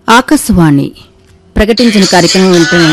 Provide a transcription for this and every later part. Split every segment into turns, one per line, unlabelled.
ఆకాశవాణి ప్రకటించిన కార్యక్రమం వింటున్నాం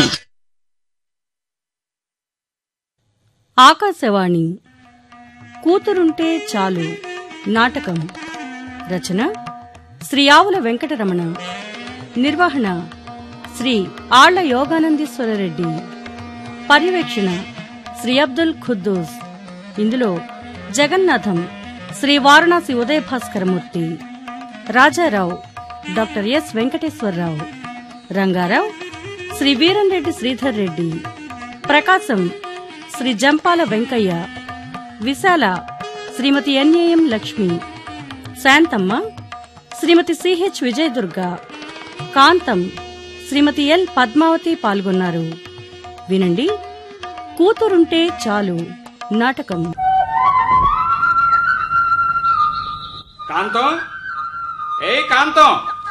ఆకాశవాణి కూతురుంటే చాలు నాటకం రచన శ్రీ ఆవుల వెంకటరమణ నిర్వహణ శ్రీ ఆళ్ల యోగానందీశ్వరరెడ్డి పర్యవేక్షణ శ్రీ అబ్దుల్ ఖుద్దూస్ ఇందులో Jagannatham Shri Varanasi Udaya Bhaskaramurthy Rajarao doctor S Venkateswararao Rangarao Shri Veeramreddy Sridhar Reddy Prakasam Shri Jampala Venkaiah Visala Shrimati N A M Lakshmi Santhamma Shrimati C H Vijayadurga Kantham Shrimati L Padmavathi పాల్గొన్నారు వినండి కూతురుంటే చాలు నాటకం
కాంతం ఏ కాంతం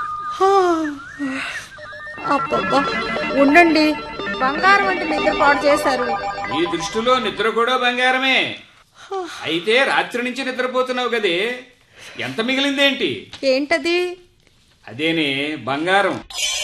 అబ్బబ్బా ఉండండి బంగారం అంటే నిద్ర పాడు చేశారు
నీ దృష్టిలో నిద్ర కూడా బంగారమే అయితే రాత్రి నుంచి నిద్రపోతున్నావు కదే ఎంత మిగిలిందేంటి
ఏంటది
అదేనే బంగారం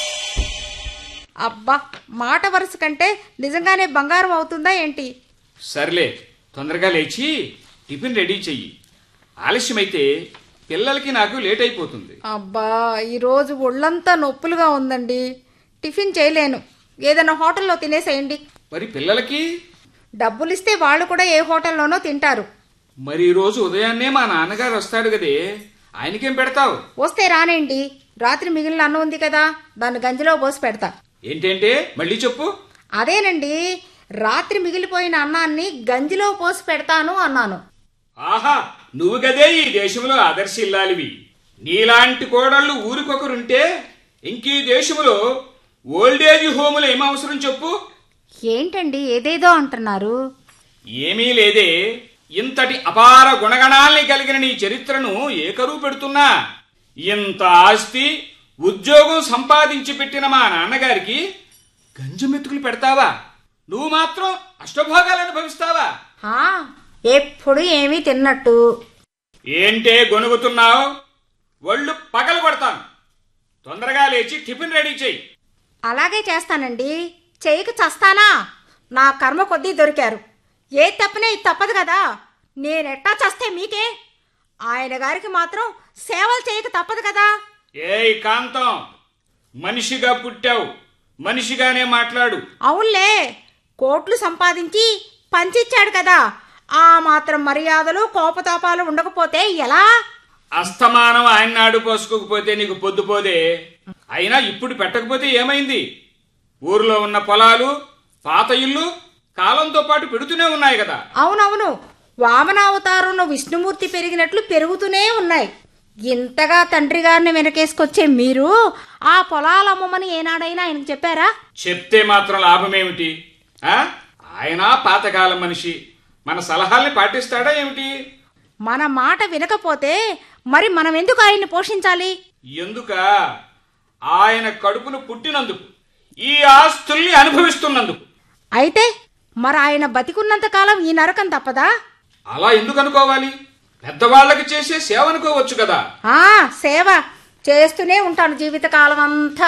అబ్బా మాట వరుస కంటే నిజంగానే బంగారం అవుతుందా ఏంటి
సర్లే తొందరగా లేచి టిఫిన్ రెడీ చెయ్యి ఆలస్యమైతే పిల్లలకి నాకు లేట్ అయిపోతుంది
అబ్బా ఈరోజు ఒళ్ళంతా నొప్పులుగా ఉందండి టిఫిన్ చేయలేను ఏదైనా హోటల్లో తినేసేయండి
మరి పిల్లలకి
డబ్బులు ఇస్తే వాళ్ళు కూడా ఏ హోటల్లోనో తింటారు
మరి ఈ రోజు ఉదయాన్నే మా నాన్నగారు వస్తాడు కదే ఆయనకేం పెడతావు
వస్తే రానేండి రాత్రి మిగిలిన అన్నం ఉంది కదా దాన్ని గంజిలో పోసి పెడతా
ఏంటంటే మళ్ళీ చెప్పు
అదేనండి రాత్రి మిగిలిపోయిన అన్నాన్ని గంజిలో పోసి పెడతాను అన్నాను
ఆహా నువ్వు గదే ఈ దేశంలో ఆదర్శిల్లాలివి నీలాంటి కోడళ్ళు ఊరికొకరుంటే ఇంకీ దేశంలో ఓల్డేజ్ హోములు ఏమవసరం చెప్పు
ఏంటండి ఏదేదో అంటున్నారు
ఏమీ లేదే ఇంతటి అపార గుణగణాల్ని కలిగిన నీ చరిత్రను ఏ కరువు పెడుతున్నా ఇంత ఆస్తి ఉద్యోగం సంపాదించి పెట్టిన మా నాన్నగారికి గంజమెతుకులు పెడతావా నువ్వు మాత్రం అష్టభోగాలు అనుభవిస్తావా
హా, ఎప్పుడు ఏమీ తిన్నట్టు
ఏంటే గొనుగుతున్నావు ఒళ్ళు పగలు కొడతాను తొందరగా లేచి టిఫిన్ రెడీ చెయ్యి
అలాగే చేస్తానండి చేయక చస్తానా నా కర్మ కొద్దీ దొరికారు ఏ తప్పనే ఇది తప్పదు కదా నేనెట్టా చస్తే మీకే ఆయన గారికి మాత్రం సేవలు చేయక తప్పదు కదా
ఏయ్ కాంతం మనిషిగా పుట్టావు మనిషిగానే మాట్లాడు
అవునులే కోట్లు సంపాదించి పంచిచ్చాడు కదా ఆ మాత్రం మర్యాదలు కోపతాపాలు ఉండకపోతే ఎలా
అస్తమానం ఆయన నాడు పోసుకోకపోతే నీకు పొద్దుపోదే అయినా ఇప్పుడు పెట్టకపోతే ఏమైంది ఊర్లో ఉన్న పొలాలు పాత ఇల్లు కాలంతో పాటు పెడుతూనే ఉన్నాయి కదా
అవునవును వామనావతారంలో విష్ణుమూర్తి పెరిగినట్లు పెరుగుతూనే ఉన్నాయి ఇంతగా తండ్రి గారిని వెనకేసుకొచ్చే మీరు ఆ పొలాలు అమ్మమని ఏనాడైనా ఆయనకు చెప్పారా
చెప్తే మాత్రం లాభమేమిటి ఆ? ఆయన పాతకాలం మనిషి మన సలహాల్ని పాటిస్తాడా ఏమిటి
మన మాట వినకపోతే మరి మనం ఎందుకు ఆయన్ని పోషించాలి
ఎందుక ఆయన కడుపును పుట్టినందుకు ఈ ఆస్తుల్ని అనుభవిస్తున్నందుకు
అయితే మరి ఆయన బతికున్నంత కాలం ఈ నరకం తప్పదా
అలా ఎందుకు అనుకోవాలి పెద్దవాళ్ళకి చేసే సేవ అనుకోవచ్చు కదా
ఆ సేవ చేస్తూనే ఉంటాను జీవితకాలం అంతా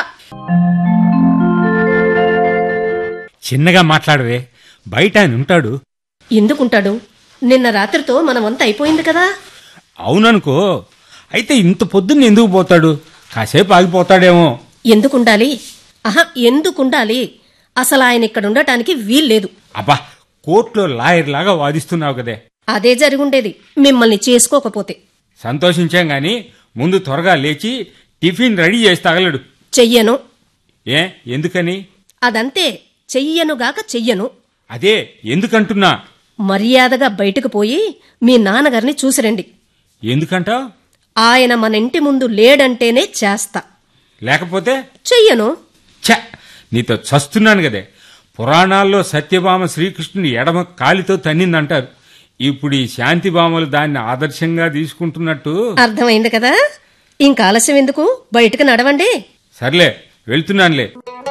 చిన్నగా మాట్లాడవే బయట ఆయన ఉంటాడు
ఎందుకుంటాడు నిన్న రాత్రితో మనమంతా అయిపోయింది కదా
అవుననుకో అయితే ఇంత పొద్దున్న ఎందుకు పోతాడు కాసేపు ఆగిపోతాడేమో
ఎందుకుండాలి ఆహా ఎందుకుండాలి అసలు ఆయన ఇక్కడ ఉండటానికి వీల్లేదు
అబ్బా కోర్టులో లాయర్ లాగా వాదిస్తున్నావు కదే
అదే జరుగుండేది మిమ్మల్ని చేసుకోకపోతే
సంతోషించాం గాని ముందు త్వరగా లేచి టిఫిన్ రెడీ చేసి తగలడు
చెయ్యను
ఏ ఎందుకని
అదంతే చెయ్యనుగాక చెయ్యను
అదే ఎందుకంటున్నా
మర్యాదగా బయటకు పోయి మీ నాన్నగారిని చూసిరండి
ఎందుకంటావు
ఆయన మన ఇంటి ముందు లేడంటేనే చేస్తా
లేకపోతే
చెయ్యను
ఛ నీతో చస్తున్నాను కదే పురాణాల్లో సత్యభామ శ్రీకృష్ణుని ఎడమ కాలితో తన్నిందంటారు ఇప్పుడు ఈ శాంతిభామలు దాన్ని ఆదర్శంగా తీసుకుంటున్నట్టు
అర్థమైంది కదా ఇంకా ఆలస్యం ఎందుకు బయటకు నడవండి
సర్లే వెళ్తున్నానులే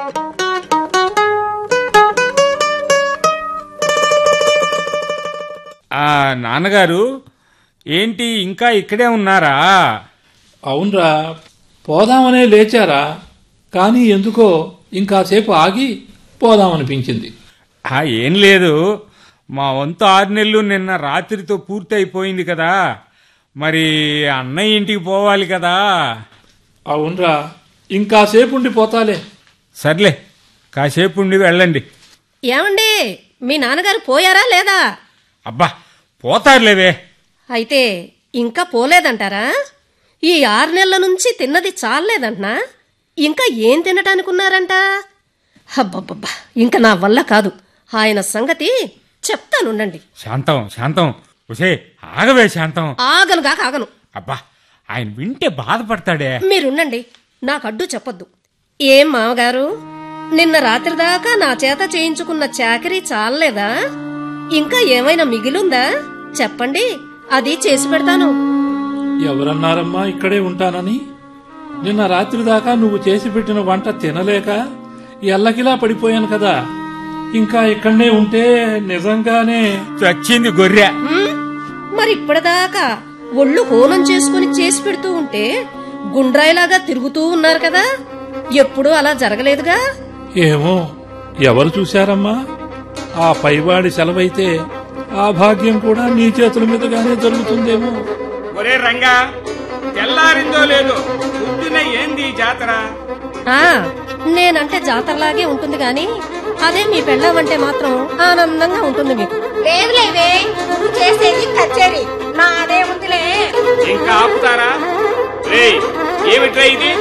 ఆ నాన్నగారు ఏంటి ఇంకా ఇక్కడే ఉన్నారా
అవునరా పోదామనే లేచారా కానీ ఎందుకో ఇంకాసేపు ఆగి పోదామనిపించింది
ఆ ఏం లేదు మా వంతు ఆరు నెలలు నిన్న రాత్రితో పూర్తి అయిపోయింది కదా మరి అన్నయ్య ఇంటికి పోవాలి కదా
అవునరా ఇంకాసేపు ఉండి పోతాలే
సర్లే కాసేపు ఉండి వెళ్ళండి
ఏమండి మీ నాన్నగారు పోయారా లేదా
అబ్బా పోతారులేవే
అయితే ఇంకా పోలేదంటారా ఈ ఆరు నెలల నుంచి తిన్నది చాలేదంటనా ఇంకా ఏం తినటానికి ఉన్నారంట అబ్బబ్బబ్బా ఇంకా నా వల్ల కాదు ఆయన సంగతి చెప్తానుండండి
శాంతం శాంతం ఉసే ఆగవే శాంతం
ఆగనుగా కాగను
అబ్బా ఆయన వింటే బాధపడతాడే
మీరుండండి నాకు అడ్డు చెప్పొద్దు ఏం మామగారు నిన్న రాత్రి దాకా నా చేత చేయించుకున్న చాకరీ చాలలేదా ఇంకా ఏమైనా మిగిలుందా చెప్పండి అది చేసి పెడతాను
ఎవరన్నారమ్మా ఇక్కడే ఉంటానని నిన్న రాత్రి దాకా నువ్వు చేసి పెట్టిన వంట తినలేక ఎల్లకిలా పడిపోయాను కదా ఇంకా ఇక్కడనే ఉంటే నిజంగానే
చచ్చింది గొర్రె
హ్మ్? మరి ఇప్పటిదాకా ఒళ్ళు హోనం చేసుకుని చేసి పెడుతూ ఉంటే గుండ్రాయిలాగా తిరుగుతూ ఉన్నారు కదా ఎప్పుడూ అలా జరగలేదుగా
ఏమో ఎవరు చూశారమ్మా ఆ పైవాడి సెలవైతే ఆ భాగ్యం కూడా నీ చేతుల మీదుగానే జరుగుతుందేమో
ఒరే రంగా తెల్లారిందో లేదో పొద్దున ఏంది ఈ జాతర
ఆ నేనంటే జాతరలాగే ఉంటుంది గాని అదే మీ పెళ్ళామంటే మాత్రం ఆనందంగా ఉంటుంది మీకు
లేదు లేవే నువ్వు చేసేది కచేరీ నాదే ఉందిలే
ఇంకా ఆపుతారా రే ఏమిట్రా ఇది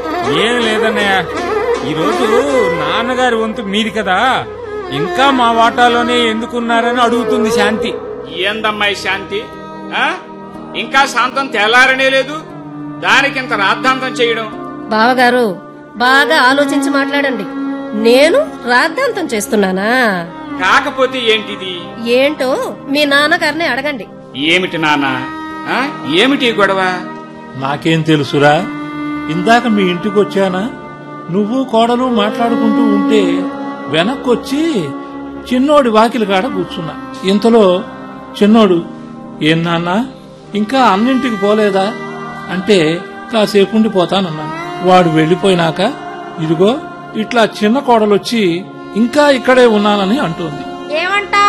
ఏం లేదన్నయ్య ఈరోజు నాన్నగారి వంతు మీది కదా ఇంకా మా వాటాలోనే ఎందుకున్నారని అడుగుతుంది శాంతి
ఏందమ్మాయి శాంతి ఆ? ఇంకా శాంతం తెల్లారనే లేదు దానికింత రాద్ధాంతం చేయడం
బావగారు బాగా ఆలోచించి మాట్లాడండి నేను రాద్ధాంతం చేస్తున్నానా
కాకపోతే ఏంటిది
ఏంటో మీ నాన్నగారిని అడగండి
ఏమిటి నాన్న ఆ? ఏమిటి ఈ గొడవ
నాకేం తెలుసురా ఇందాక మీ ఇంటికి వచ్చానా నువ్వు కోడలు మాట్లాడుకుంటూ ఉంటే వెనక్కొచ్చి చిన్నోడి వాకిలి కాడ కూర్చున్నా ఇంతలో చిన్నోడు ఏం నాన్న ఇంకా అన్నింటికి పోలేదా అంటే కాసేపు ఉండి పోతానన్నాను వాడు వెళ్ళిపోయినాక ఇదిగో ఇట్లా చిన్న కోడలొచ్చి ఇంకా ఇక్కడే ఉన్నానని అంటోంది
ఏమంటా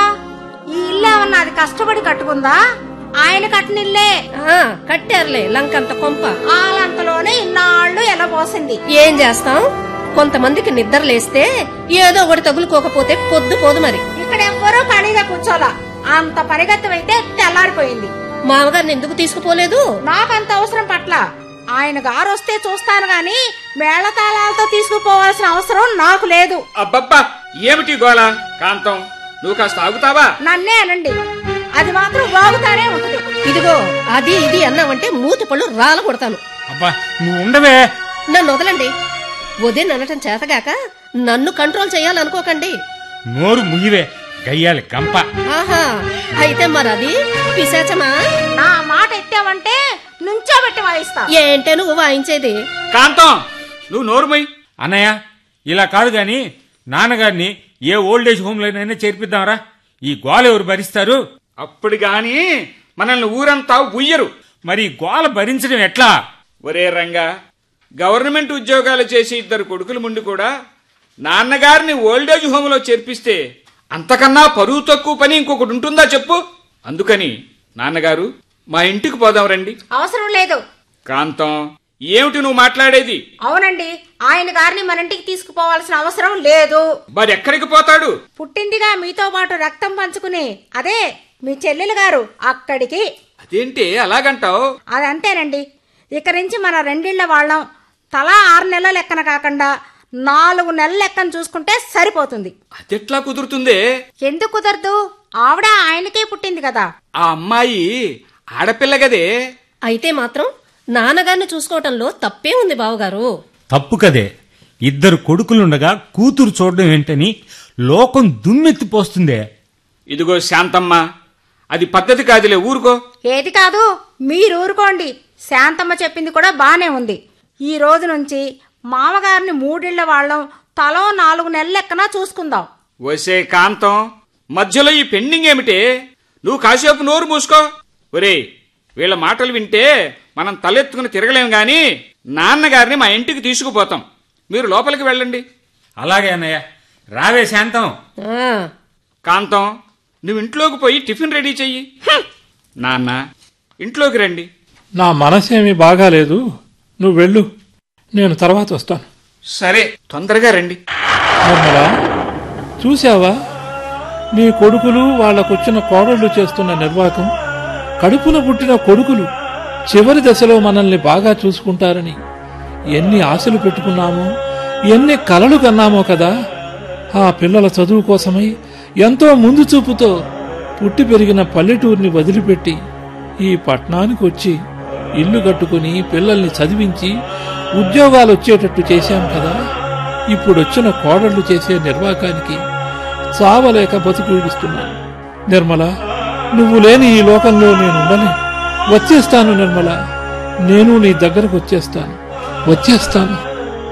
ఈ ఇల్లు ఏమన్నా అది కష్టపడి కట్టుకుందా ఆయన కట్టినిల్లే
ఆ కట్టారులే లంకంత కొంప
ఆలంతలోనే ఇన్నాళ్ళు ఎలా పోసింది
ఏం చేస్తాం కొంతమందికి నిద్ర లేస్తే ఏదో ఒకటి తగులుకోకపోతే పొద్దు పోదు మరి
ఇక్కడ ఎవ్వరూ ఖాళీగా కూర్చోలా అంత పరిగెత్తమైతే తెల్లారిపోయింది
మామగారిని ఎందుకు తీసుకుపోలేదు
నాకంత అవసరం పట్ల ఆయన గారు వస్తే చూస్తాను గాని మేళతాళాలతో తీసుకుపోవాల్సిన అవసరం నాకు లేదు
అబ్బబ్బా ఏమిటి గోళ కాంతం నువ్వు కాస్త ఆగుతావా
నన్నే అనండి అది మాత్రం బాగుతానే ఉంటుంది
ఇదిగో అది ఇది అన్నావంటే మూతి పళ్ళు రాల కొడతాను
అబ్బా నువ్వు ఉండవే
నన్ను వదలండి ఉదయం అనటం చేతగాక నన్ను కంట్రోల్ చేయాలనుకోకండి
నోరు ముయ్యవే గయ్యాలి గంప
ఆహా అయితే మరది పిశాచమా
నా మాట ఎత్తావంటే నుంచోబెట్టి వాయిస్తా
ఏంటే నువ్వు వాయించేది
కాంతం నువ్వు నోరుమై
అన్నయ్య ఇలా కాదు గాని నాన్నగారిని ఏ ఓల్డేజ్ హోమ్లోనైనా చేర్పిద్దాంరా ఈ గోల ఎవరు భరిస్తారు
అప్పుడు గాని మనల్ని ఊరంతా ఉయ్యరు
మరి ఈ గోల భరించడం ఎట్లా
ఒరే రంగా గవర్నమెంట్ ఉద్యోగాలు చేసే ఇద్దరు కొడుకుల ముందు కూడా నాన్నగారిని ఓల్డేజ్ హోమ్లో చేర్పిస్తే అంతకన్నా పరువు తక్కువ పని ఇంకొకటి ఉంటుందా చెప్పు అందుకని నాన్నగారు మా ఇంటికి పోదాం రండి
అవసరం లేదు
కాంతం ఏమిటి నువ్వు మాట్లాడేది
అవునండి ఆయన గారిని మన ఇంటికి తీసుకుపోవాల్సిన అవసరం లేదు
మరి ఎక్కడికి పోతాడు
పుట్టిందిగా మీతో పాటు రక్తం పంచుకుని అదే మీ చెల్లెలు గారు అక్కడికి
అదేంటి అలాగంటావు
అదంతేనండి ఇక నుంచి మన రెండిళ్ల వాళ్ళం తలా ఆరు నెలల లెక్కన కాకుండా నాలుగు నెలల లెక్కన చూసుకుంటే సరిపోతుంది
అదెట్లా కుదురుతుందే
ఎందుకు కుదరదు ఆవిడ ఆయనకే పుట్టింది కదా
ఆ అమ్మాయి ఆడపిల్ల గదే
అయితే మాత్రం నాన్నగారిని చూసుకోవటంలో తప్పే ఉంది బావగారు
తప్పు కదే ఇద్దరు కొడుకులుండగా కూతురు చూడడం ఏంటని లోకం దుమ్మెత్తిపోస్తుందే
ఇదిగో శాంతమ్మ అది పద్ధతి కాదులే ఊరుకో
ఏది కాదు మీరు ఊరుకోండి శాంతమ్మ చెప్పింది కూడా బానే ఉంది ఈ రోజు నుంచి మామగారిని మూడిళ్ల వాళ్ళం తలో నాలుగు నెలల లెక్కన చూసుకుందాం
వసే కాంతం మధ్యలో ఈ పెండింగ్ ఏమిటే నువ్వు కాసేపు నోరు మూసుకో ఒరే వీళ్ళ మాటలు వింటే మనం తలెత్తుకుని తిరగలేం గాని నాన్నగారిని మా ఇంటికి తీసుకుపోతాం మీరు లోపలికి వెళ్ళండి
అలాగే అన్నయ్య రావే శాంతం
ఆ,
కాంతం నువ్వు ఇంట్లోకి పోయి టిఫిన్ రెడీ చెయ్యి నాన్న ఇంట్లోకి రండి
నా మనసేమీ బాగాలేదు నువ్వు వెళ్ళు నేను తర్వాత వస్తాను
సరే తొందరగా రండి
నిర్మలా చూశావా నీ కొడుకులు వాళ్ళకొచ్చిన కోడళ్ళు చేస్తున్న నిర్వాకం కడుపున పుట్టిన కొడుకులు చివరి దశలో మనల్ని బాగా చూసుకుంటారని ఎన్ని ఆశలు పెట్టుకున్నామో ఎన్ని కలలు కన్నామో కదా ఆ పిల్లల చదువు కోసమై ఎంతో ముందు చూపుతో పుట్టి పెరిగిన పల్లెటూరిని వదిలిపెట్టి ఈ పట్నానికి వచ్చి ఇల్లు కట్టుకుని పిల్లల్ని చదివించి ఉద్యోగాలు వచ్చేటట్టు చేశాం కదా ఇప్పుడొచ్చిన కోడళ్లు చేసే నిర్వాకానికి చావలేక బతుకు ఈడుస్తున్నాను నిర్మల నువ్వు లేని ఈ లోకంలో నేను ఉండలే వచ్చేస్తాను నిర్మల నేను నీ దగ్గరకు వచ్చేస్తాను వచ్చేస్తాను